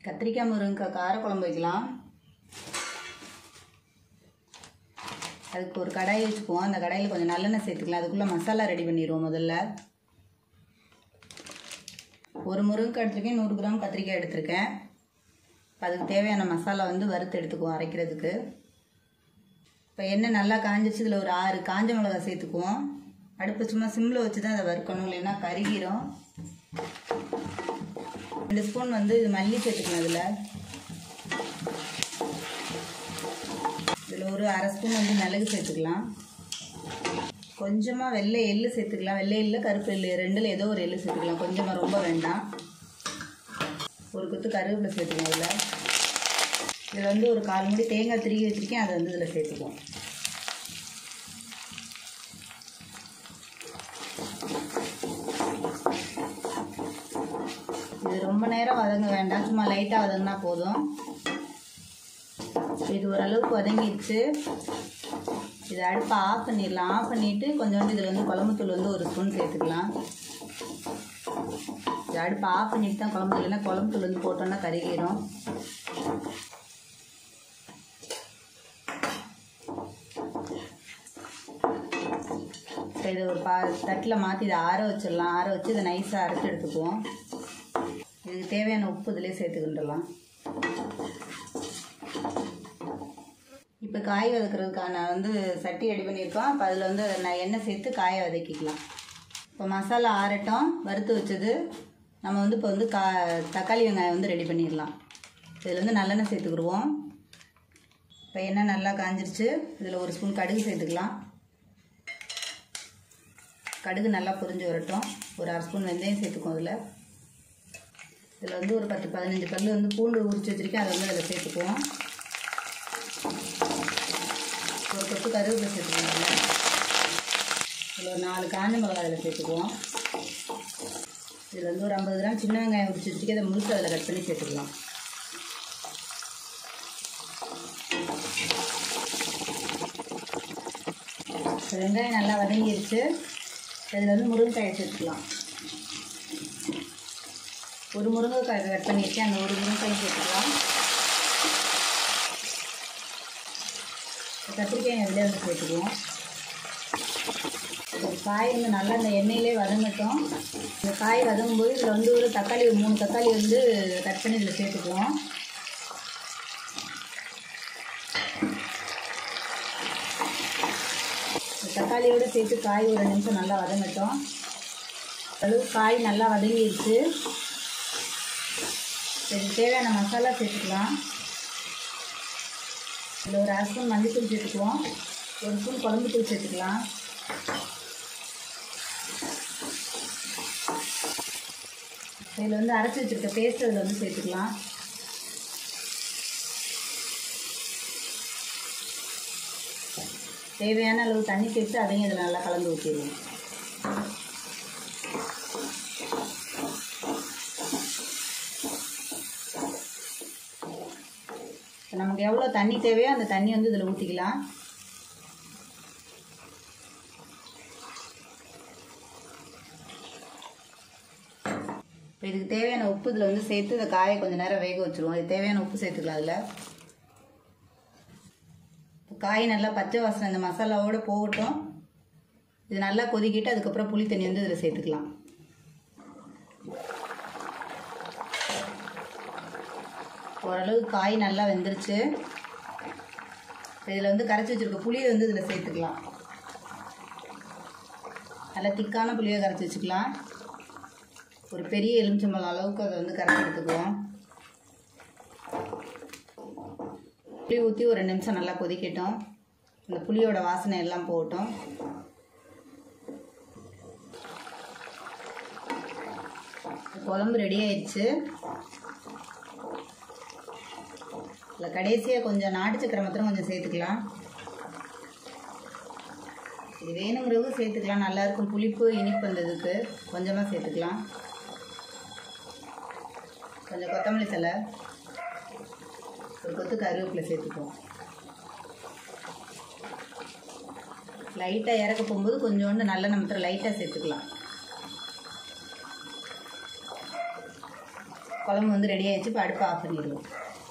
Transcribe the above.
கத்திரிக்காய் முருங்கைக்காய் காரக்குழம்பு வைக்கலாம் அதுக்கு ஒரு கடாய் வச்சுக்குவோம் அந்த கடாயில் கொஞ்சம் நல்லெண்ணெய் சேர்த்துக்கலாம் அதுக்குள்ளே மசாலா ரெடி பண்ணிடுவோம் முதல்ல ஒரு முருங்கைக்காய் எடுத்திருக்கேன் நூறு கிராம் கத்திரிக்காய் எடுத்திருக்கேன் இப்போ அதுக்கு தேவையான மசாலா வந்து வறுத்து எடுத்துக்குவோம் அரைக்கிறதுக்கு இப்போ எண்ணெய் நல்லா காஞ்சிச்சு இதில் ஒரு ஆறு காஞ்ச மிளகாய் சேர்த்துக்குவோம் அடுப்பு சும்மா சிம்மில் வச்சு தான் அதை வறுக்கணும் இல்லைன்னா கருகிரும் ரெண்டு ஸ்பூன் வந்து இது மல்லி சேர்த்துக்கணும் இதில் இதில் ஒரு அரை ஸ்பூன் வந்து மிளகு சேர்த்துக்கலாம் கொஞ்சமாக வெள்ளை எள்ளு சேர்த்துக்கலாம் வெள்ளை எள்ளு கருப்பு எள்ளு ரெண்டில் ஏதோ ஒரு எள்ளு சேர்த்துக்கலாம் கொஞ்சமாக ரொம்ப வேண்டாம் ஒரு கொத்து கருவேப்பிலை சேர்த்துக்கணும் இதில் இதில் வந்து ஒரு கால் மூடி தேங்காய் திருகி வச்சுருக்கேன் அதை வந்து இதில் சேர்த்துக்குவோம் இது ரொம்ப நேரம் வதங்க வேண்டாம் சும்மா லைட்டாக வதங்கினா போதும் இது ஓரளவுக்கு வதங்கிடுச்சு இதை அடுப்பை ஆஃப் பண்ணிடலாம் ஆஃப் பண்ணிவிட்டு கொஞ்சோண்டு இதில் வந்து குழம்புத்தூள் வந்து ஒரு ஸ்பூன் சேர்த்துக்கலாம் இது அடுப்பை ஆஃப் பண்ணிட்டு தான் குழம்பு இல்லைன்னா குழம்புத்தூள் வந்து போட்டோன்னா கருகிரும் இப்போ இதை ஒரு பா தட்டில் மாற்றி இதை ஆற வச்சிடலாம் ஆற வச்சு இதை நைஸாக அரைச்சி எடுத்துக்குவோம் இதுக்கு தேவையான உப்பு இதிலே சேர்த்துக்கிட்டுலாம் இப்போ காய் வதக்குறதுக்கான வந்து சட்டி ரெடி பண்ணியிருக்கோம் அப்போ அதில் வந்து நான் எண்ணெய் சேர்த்து காயை வதக்கிக்கலாம் இப்போ மசாலா ஆறட்டும் வறுத்து வச்சது நம்ம வந்து இப்போ வந்து கா தக்காளி வெங்காயம் வந்து ரெடி பண்ணிடலாம் இதில் வந்து நல்லெண்ணெய் சேர்த்துக்கிடுவோம் இப்போ எண்ணெய் நல்லா காஞ்சிருச்சு இதில் ஒரு ஸ்பூன் கடுகு சேர்த்துக்கலாம் கடுகு நல்லா பொரிஞ்சு வரட்டும் ஒரு அரை ஸ்பூன் வெந்தயம் சேர்த்துக்குவோம் அதில் இதில் வந்து ஒரு பத்து பதினஞ்சு பல் வந்து பூண்டு உரிச்சு வச்சுருக்கேன் அதை வந்து அதில் சேர்த்துக்குவோம் ஒரு கொத்து கருவேப்பிலை சேர்த்துக்குவோம் அதில் இதில் ஒரு நாலு காஞ்ச மிளகாய் அதில் சேர்த்துக்குவோம் இதில் வந்து ஒரு ஐம்பது கிராம் சின்ன வெங்காயம் உரிச்சு வச்சுருக்கேன் அதை முழுக்க அதில் கட் பண்ணி சேர்த்துக்கலாம் வெங்காயம் நல்லா வதங்கிருச்சு இதில் வந்து முருங்கைக்காயை சேர்த்துக்கலாம் ஒரு முருங்கைக்காய் கட் பண்ணியிருக்கேன் அந்த ஒரு முருங்கைக்காய் சேர்த்துக்கலாம் கத்திரிக்காய் அதிலே வந்து சேர்த்துக்குவோம் ஒரு காய் வந்து நல்லா இந்த எண்ணெயிலே வதங்கட்டும் இந்த காய் வதங்கும்போது இதில் வந்து ஒரு தக்காளி ஒரு மூணு தக்காளி வந்து கட் பண்ணி இதில் சேர்த்துக்குவோம் தக்காளியோடு சேர்த்து காய் ஒரு நிமிஷம் நல்லா வதங்கட்டும் அளவு காய் நல்லா வதங்கிடுச்சு சரி தேவையான மசாலா சேர்த்துக்கலாம் இதில் ஒரு அரை ஸ்பூன் மல்லித்தூள் சேர்த்துக்குவோம் ஒரு ஸ்பூன் குழம்புத்தூள் சேர்த்துக்கலாம் இதில் வந்து அரைச்சி வச்சுருக்க பேஸ்ட் அதில் வந்து சேர்த்துக்கலாம் தேவையான அளவு தண்ணி சேர்த்து அதையும் இதில் நல்லா கலந்து ஊற்றிடுவோம் இப்போ நமக்கு எவ்வளோ தண்ணி தேவையோ அந்த தண்ணி வந்து இதில் ஊற்றிக்கலாம் இப்போ இதுக்கு தேவையான உப்பு இதில் வந்து சேர்த்து இந்த காயை கொஞ்சம் நேரம் வேக வச்சுருவோம் இது தேவையான உப்பு சேர்த்துக்கலாம் அதில் காய் நல்லா பச்சை வாசனை இந்த மசாலாவோடு போகட்டும் இது நல்லா கொதிக்கிட்டு அதுக்கப்புறம் புளி தண்ணி வந்து இதில் சேர்த்துக்கலாம் ஓரளவு காய் நல்லா வெந்துருச்சு இதில் வந்து கரைச்சி வச்சுருக்க புளியை வந்து இதில் சேர்த்துக்கலாம் நல்லா திக்கான புளியை கரைச்சி வச்சுக்கலாம் ஒரு பெரிய எலுமிச்சம்பழம் அளவுக்கு அதை வந்து கரைச்சி எடுத்துக்குவோம் புளி ஊற்றி ஒரு ரெண்டு நிமிஷம் நல்லா கொதிக்கட்டும் இந்த புளியோட வாசனை எல்லாம் போகட்டும் குழம்பு ரெடி ஆயிடுச்சு இதில் கடைசியாக கொஞ்சம் நாட்டு சக்கரை மாத்திரம் கொஞ்சம் சேர்த்துக்கலாம் இது வேணுங்கிறவங்க சேர்த்துக்கலாம் நல்லாயிருக்கும் புளிப்பு இனிப்பு அந்த இதுக்கு கொஞ்சமாக சேர்த்துக்கலாம் கொஞ்சம் கொத்தமல்லி தலை ஒரு கொத்து கருவேப்பிலை சேர்த்துக்குவோம் லைட்டாக இறக்க போகும்போது கொஞ்சோண்டு நல்ல நம்ம லைட்டாக சேர்த்துக்கலாம் குழம்பு வந்து ரெடி ஆயிடுச்சு இப்போ அடுப்பு ஆஃப் பண்ணிடுவோம்